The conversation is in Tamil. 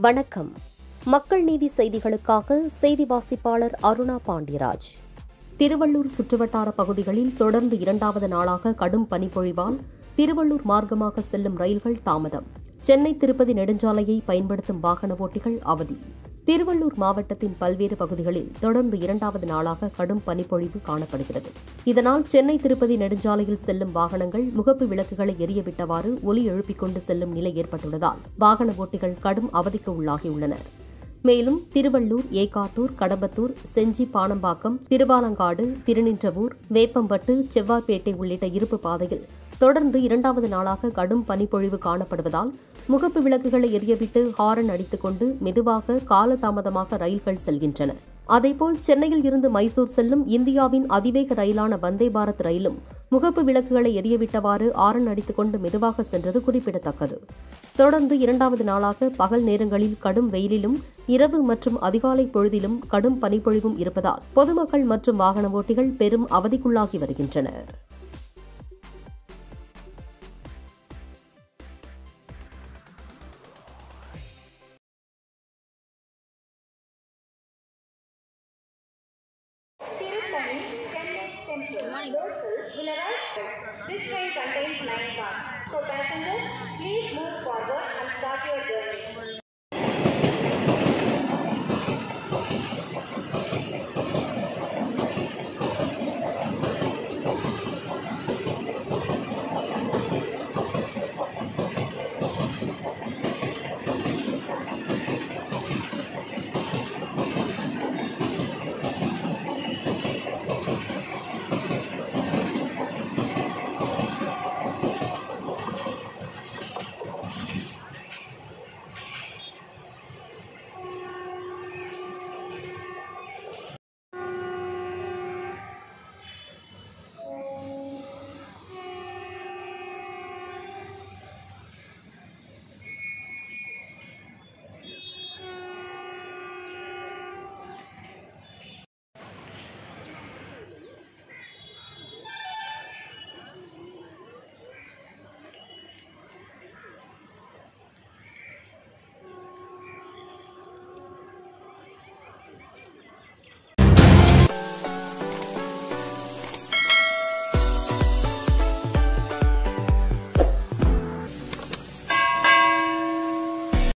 வணக்கம் மக்கள் நீதி செய்திகளுக்காக செய்தி வாசிப்பாளர் அருணா பாண்டியராஜ் திருவள்ளூர் சுற்றுவட்டார பகுதிகளில் தொடர்ந்து இரண்டாவது நாளாக கடும் பனிப்பொழிவால் திருவள்ளூர் மார்க்கமாக செல்லும் ரயில்கள் தாமதம் சென்னை திருப்பதி நெடுஞ்சாலையை பயன்படுத்தும் வாகன ஓட்டிகள் அவதி திருவள்ளூர் மாவட்டத்தின் பல்வேறு பகுதிகளில் தொடர்ந்து இரண்டாவது நாளாக கடும் பனிப்பொழிவு காணப்படுகிறது இதனால் சென்னை திருப்பதி நெடுஞ்சாலையில் செல்லும் வாகனங்கள் முகப்பு விளக்குகளை எரியவிட்டவாறு ஒலி எழுப்பிக் கொண்டு செல்லும் நிலை ஏற்பட்டுள்ளதால் வாகன ஓட்டிகள் கடும் அவதிக்கு உள்ளாகியுள்ளனர் மேலும் திருவள்ளூர் ஏகாட்டூர் கடம்பத்தூர் செஞ்சி பாணம்பாக்கம் திருவாலங்காடு திருநின்றவூர் வேப்பம்பட்டு செவ்வார்பேட்டை உள்ளிட்ட இருப்பு பாதையில் தொடர்ந்து இரண்டாவது நாளாக கடும் பனிப்பொழிவு காணப்படுவதால் முகப்பு விளக்குகளை எரியவிட்டு ஹாரன் அடித்துக்கொண்டு மெதுவாக காலதாமதமாக ரயில்கள் செல்கின்றன அதேபோல் சென்னையில் இருந்து மைசூர் செல்லும் இந்தியாவின் அதிவேக ரயிலான வந்தே பாரத் ரயிலும் முகப்பு விளக்குகளை எரியவிட்டவாறு ஆரன் அடித்துக்கொண்டு மெதுவாக சென்றது குறிப்பிடத்தக்கது தொடர்ந்து இரண்டாவது நாளாக பகல் நேரங்களில் கடும் வெயிலிலும் இரவு மற்றும் அதிகாலை பொழுதிலும் கடும் பனிப்பொழிவும் இருப்பதால் பொதுமக்கள் மற்றும் வாகன ஓட்டிகள் பெரும் அவதிக்குள்ளாகி வருகின்றனர் Tirupani, Chennai Central. Local will arrive. This train contains nine cars. So passengers, please move forward and start your journey.